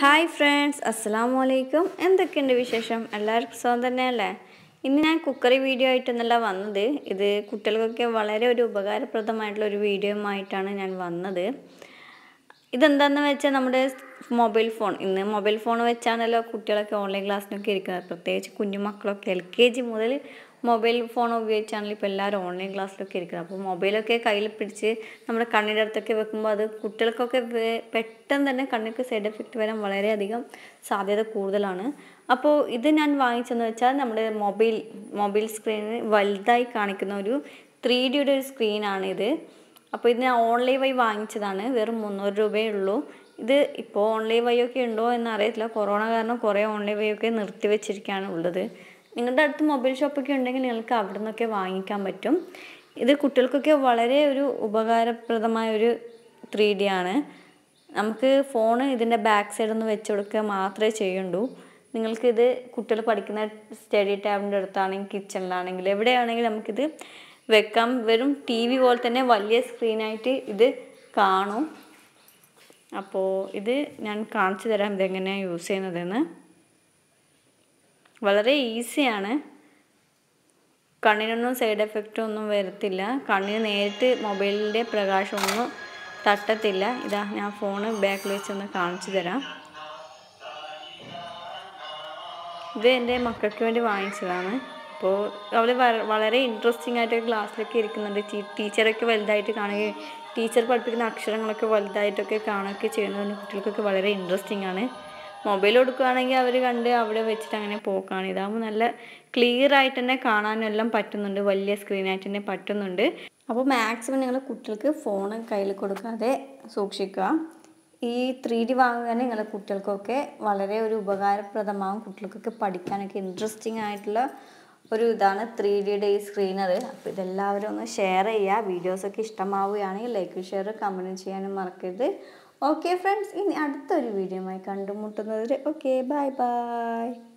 hi friends അസ്സലാമു അലൈക്കും എന്തൊക്കെയുണ്ട് വിശേഷം എല്ലാവർക്കും സുഖം തന്നെയല്ലേ ഇന്ന് ഞാൻ കുക്കറി വീഡിയോ ആയിട്ടൊന്നല്ല വന്നത് ഇത് കുട്ടികൾക്കൊക്കെ വളരെ ഒരു ഉപകാരപ്രദമായിട്ടുള്ള ഒരു വീഡിയോയുമായിട്ടാണ് ഞാൻ വന്നത് ഇതെന്താണെന്ന് വെച്ചാൽ നമ്മുടെ മൊബൈൽ ഫോൺ ഇന്ന് മൊബൈൽ ഫോൺ വെച്ചാണല്ലോ കുട്ടികളൊക്കെ ഓൺലൈൻ ക്ലാസ്സിനൊക്കെ ഇരിക്കുന്നത് പ്രത്യേകിച്ച് കുഞ്ഞുമക്കളൊക്കെ എൽ കെ ജി മുതൽ മൊബൈൽ ഫോൺ ഉപയോഗിച്ചാണല്ലോ ഇപ്പോൾ എല്ലാവരും ഓൺലൈൻ ക്ലാസ്സിലൊക്കെ ഇരിക്കുന്നത് അപ്പോൾ മൊബൈലൊക്കെ കയ്യിൽ പിടിച്ച് നമ്മുടെ കണ്ണിൻ്റെ അടുത്തൊക്കെ വെക്കുമ്പോൾ അത് കുട്ടികൾക്കൊക്കെ വേ- പെട്ടെന്ന് തന്നെ കണ്ണിക്ക് സൈഡ് എഫക്റ്റ് വരാൻ വളരെയധികം സാധ്യത കൂടുതലാണ് അപ്പോൾ ഇത് ഞാൻ വാങ്ങിച്ചെന്ന് വെച്ചാൽ നമ്മുടെ മൊബൈൽ മൊബൈൽ സ്ക്രീനിന് വലുതായി കാണിക്കുന്ന ഒരു ത്രീ ഡിയുടെ ഒരു സ്ക്രീനാണ് ഇത് അപ്പോൾ ഇത് ഞാൻ ഓൺലൈൻ വഴി വാങ്ങിച്ചതാണ് വെറും മുന്നൂറ് രൂപയേ ഉള്ളൂ ഇത് ഇപ്പോൾ ഓൺലൈൻ വഴിയൊക്കെ ഉണ്ടോ എന്ന് അറിയത്തില്ല കൊറോണ കാരണം കുറേ ഓൺലൈൻ വഴിയൊക്കെ നിർത്തി വെച്ചിരിക്കുകയാണ് ഉള്ളത് നിങ്ങളുടെ അടുത്ത് മൊബൈൽ ഷോപ്പൊക്കെ ഉണ്ടെങ്കിൽ നിങ്ങൾക്ക് അവിടെ നിന്നൊക്കെ വാങ്ങിക്കാൻ പറ്റും ഇത് കുട്ടികൾക്കൊക്കെ വളരെ ഒരു ഉപകാരപ്രദമായ ഒരു ത്രീ ഡി ആണ് നമുക്ക് ഫോണ് ഇതിൻ്റെ ബാക്ക് സൈഡ് ഒന്ന് വെച്ച് കൊടുക്കുക മാത്രമേ ചെയ്യുള്ളൂ നിങ്ങൾക്കിത് കുട്ടികൾ പഠിക്കുന്ന സ്റ്റഡി ടേബിളിൻ്റെ അടുത്താണെങ്കിൽ കിച്ചണിലാണെങ്കിൽ എവിടെയാണെങ്കിലും നമുക്കിത് വെക്കാം വെറും ടി വി പോലെ തന്നെ വലിയ സ്ക്രീനായിട്ട് ഇത് കാണും അപ്പോൾ ഇത് ഞാൻ കാണിച്ചു തരാം ഇതെങ്ങനെയാണ് യൂസ് ചെയ്യുന്നതെന്ന് വളരെ ഈസിയാണ് കണ്ണിനൊന്നും സൈഡ് എഫക്റ്റ് ഒന്നും വരത്തില്ല കണ്ണിന് നേരിട്ട് മൊബൈലിൻ്റെ പ്രകാശമൊന്നും തട്ടത്തില്ല ഇതാ ഞാൻ ഫോണ് ബാക്കിൽ വെച്ചൊന്ന് കാണിച്ചു തരാം ഇത് എൻ്റെ മക്കൾക്ക് വേണ്ടി വാങ്ങിച്ചതാണ് അപ്പോൾ അവർ വളരെ ഇൻട്രസ്റ്റിംഗ് ആയിട്ട് ക്ലാസ്സിലൊക്കെ ഇരിക്കുന്നുണ്ട് ടീ- ടീച്ചറൊക്കെ വലുതായിട്ട് കാണുകയും ടീച്ചർ പഠിപ്പിക്കുന്ന അക്ഷരങ്ങളൊക്കെ വലുതായിട്ടൊക്കെ കാണുകയൊക്കെ ചെയ്യുന്നതുകൊണ്ട് കുട്ടികൾക്കൊക്കെ വളരെ ഇൻട്രസ്റ്റിംഗ് ആണ് മൊബൈൽ കൊടുക്കുകയാണെങ്കിൽ അവർ കണ്ട് അവിടെ വെച്ചിട്ട് അങ്ങനെ പോക്കാണ് ഇതാകുമ്പോൾ നല്ല ക്ലിയർ ആയിട്ട് തന്നെ കാണാനും എല്ലാം പറ്റുന്നുണ്ട് വലിയ സ്ക്രീനായിട്ട് തന്നെ പറ്റുന്നുണ്ട് അപ്പോൾ മാക്സിമം നിങ്ങൾ കുട്ടികൾക്ക് ഫോൺ കയ്യിൽ കൊടുക്കാതെ സൂക്ഷിക്കുക ഈ ത്രീ ഡി വാങ്ങുകയാണെങ്കിൽ നിങ്ങളുടെ കുട്ടികൾക്കൊക്കെ വളരെ ഒരു ഉപകാരപ്രദമാകും കുട്ടികൾക്കൊക്കെ പഠിക്കാനൊക്കെ ഇൻട്രസ്റ്റിംഗ് ആയിട്ടുള്ള ഒരു ഇതാണ് ത്രീ ഡിയുടെ ഈ സ്ക്രീൻ അത് അപ്പോൾ ഇതെല്ലാവരും ഒന്ന് ഷെയർ ചെയ്യുക വീഡിയോസൊക്കെ ഇഷ്ടമാവുകയാണെങ്കിൽ ലൈക്ക് ഷെയർ കമൻറ്റ് ചെയ്യാനും മറക്കരുത് ഓക്കെ ഫ്രണ്ട്സ് ഇനി അടുത്തൊരു വീഡിയോയുമായി കണ്ടുമുട്ടുന്നത് ഓക്കെ ബൈ ബൈ